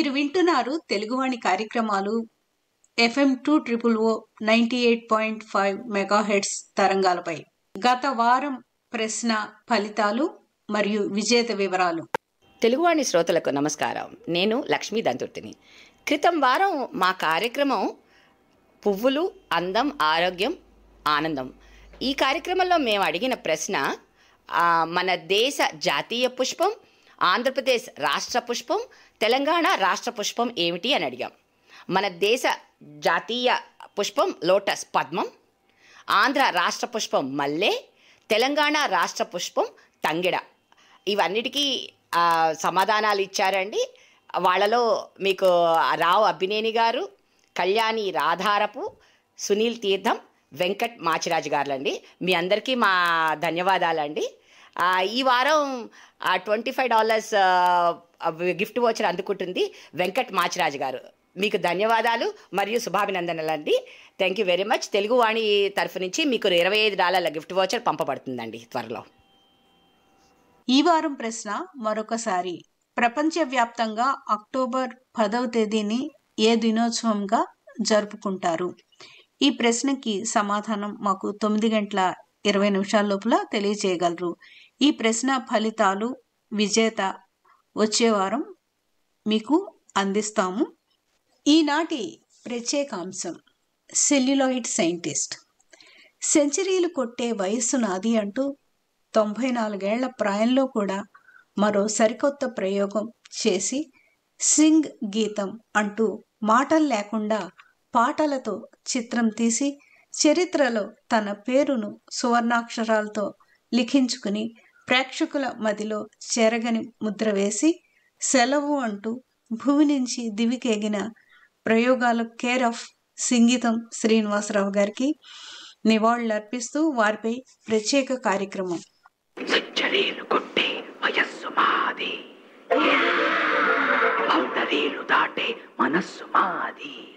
మీరు వింటున్నారు తెలుగువాణి కార్యక్రమాలు F M two triple O ninety eight point five megahertz తరంగాలపై గత వారం ప్రశ్న ఫలితాలు మరియు విజేత వివరాలు తెలుగువాణి శ్రోతలకు నమస్కారం నేను లక్ష్మీ దంతుర్తిని క్రితం వారం మా కార్యక్రమం పువ్వులు అందం ఆరోగ్యం ఆనందం ఈ కార్యక్రమంలో మేము అడిగిన ప్రశ్న ఆ, మన దేశ జాతీయ పుష్పం ఆంధ్రప్రదేశ్ రాష్ట్ర పుష్పం తెలంగాణ రాష్ట్ర పుష్పం ఏమిటి అని అడిగాం మన దేశ జాతీయ పుష్పం లోటస్ పద్మం ఆంధ్ర రాష్ట్ర పుష్పం మల్లె తెలంగాణ రాష్ట్ర పుష్పం తంగిడ ఇవన్నిటికీ ఆ, సమాధానాలు ఇచ్చారండి వాళ్ళలో మీకు రావు అబ్బినేని గారు కళ్యాణి రాధారపు సునీల్ తీర్థం వెంకట్ మాచిరాజు గారులండి మీ అందరికీ మా ధన్యవాదాలండి ఆ, ఈ వారం twenty five dollars gift voucher అందుకుంటుంది వెంకట్ మాచిరాజు గారు మీకు ధన్యవాదాలు మరియు శుభాభినందనలు అండి thank you very much Telugu Vani తరఫు నుంచి మీకు ఇరవై ఐదు డాలర్ల గిఫ్ట్ వోచర్ పంపబడుతుందండి త్వరలో ఈ వారం ప్రశ్న మరొకసారి ప్రపంచవ్యాప్తంగా అక్టోబర్ పదవ తేదీని ఏ దినోత్సవంగా జరుపుకుంటారు ఈ ప్రశ్నకి సమాధానం మాకు తొమ్మిది గంటల ఇరవై నిమిషాల లోపల తెలియజేయగలరు ఈ ప్రశ్న ఫలితాలు విజేత వచ్చే వారం మీకు అందిస్తాము ఈనాటి ప్రత్యేక అంశం సెల్యులాయిడ్ సైంటిస్ట్ సెంచరీలు కొట్టే వయస్సు నాది అంటూ తొంభై నాలుగేళ్ల ప్రాయంలో కూడా మరో సరికొత్త ప్రయోగం చేసి సింగ్ గీతం అంటూ మాటలు లేకుండా పాటలతో చిత్రం తీసి చరిత్రలో తన పేరును సువర్ణాక్షరాలతో లిఖించుకుని ప్రేక్షకుల మదిలో చెరగని ముద్ర వేసి సెలవు అంటూ భూమి నుంచి దివికెగిన ప్రయోగాల కేర్ ఆఫ్ సింగీతం శ్రీనివాసరావు గారికి నివాళులర్పిస్తూ వారిపై ప్రత్యేక కార్యక్రమం సెంచరీలు కొట్టే వయస్సు మాది బౌండరీలు దాటే మనస్సు మాది